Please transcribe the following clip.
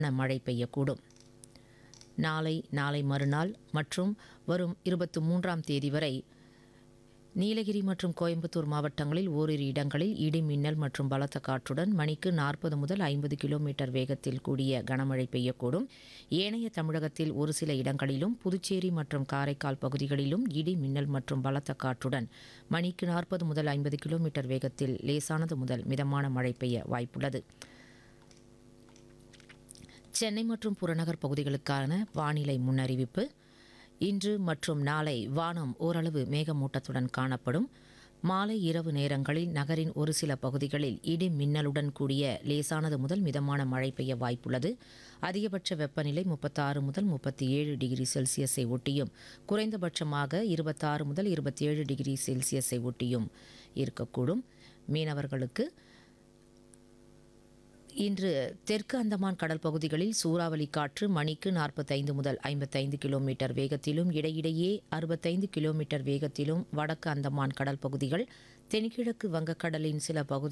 மழை பெய்யக்கூடும் நாளை நாளை மறுநாள் மற்றும் வரும் இருபத்தி மூன்றாம் தேதி வரை நீலகிரி மற்றும் கோயம்புத்தூர் மாவட்டங்களில் ஓரிரு இடங்களில் இடி மின்னல் மற்றும் பலத்த காற்றுடன் மணிக்கு நாற்பது முதல் ஐம்பது கிலோமீட்டர் வேகத்தில் கூடிய கனமழை பெய்யக்கூடும் ஏனைய தமிழகத்தில் ஒரு சில இடங்களிலும் புதுச்சேரி மற்றும் காரைக்கால் பகுதிகளிலும் இடி மின்னல் மற்றும் பலத்த காற்றுடன் மணிக்கு நாற்பது முதல் ஐம்பது கிலோமீட்டர் வேகத்தில் லேசானது முதல் மிதமான மழை பெய்ய வாய்ப்புள்ளது சென்னை மற்றும் புறநகர் பகுதிகளுக்கான வானிலை முன்னறிவிப்பு இன்று மற்றும் நாளை வானம் ஓரளவு மேகமூட்டத்துடன் காணப்படும் மாலை இரவு நேரங்களில் நகரின் ஒரு சில பகுதிகளில் இடி மின்னலுடன் கூடிய லேசானது முதல் மிதமான மழை பெய்ய வாய்ப்புள்ளது அதிகபட்ச வெப்பநிலை முப்பத்தாறு முதல் முப்பத்தி ஏழு டிகிரி செல்சியஸை ஒட்டியும் குறைந்தபட்சமாக இருபத்தாறு முதல் இருபத்தி ஏழு டிகிரி செல்சியஸை ஒட்டியும் இருக்கக்கூடும் மீனவர்களுக்கு இன்று தெற்கு அந்தமான் கடல் பகுதிகளில் சூறாவளி காற்று மணிக்கு நாற்பத்தைந்து முதல் ஐம்பத்தைந்து கிலோமீட்டர் வேகத்திலும் இடையிடையே அறுபத்தைந்து கிலோமீட்டர் வேகத்திலும் வடக்கு அந்தமான் கடல் பகுதிகள் தென்கிழக்கு வங்கக்கடலின் சில பகுதி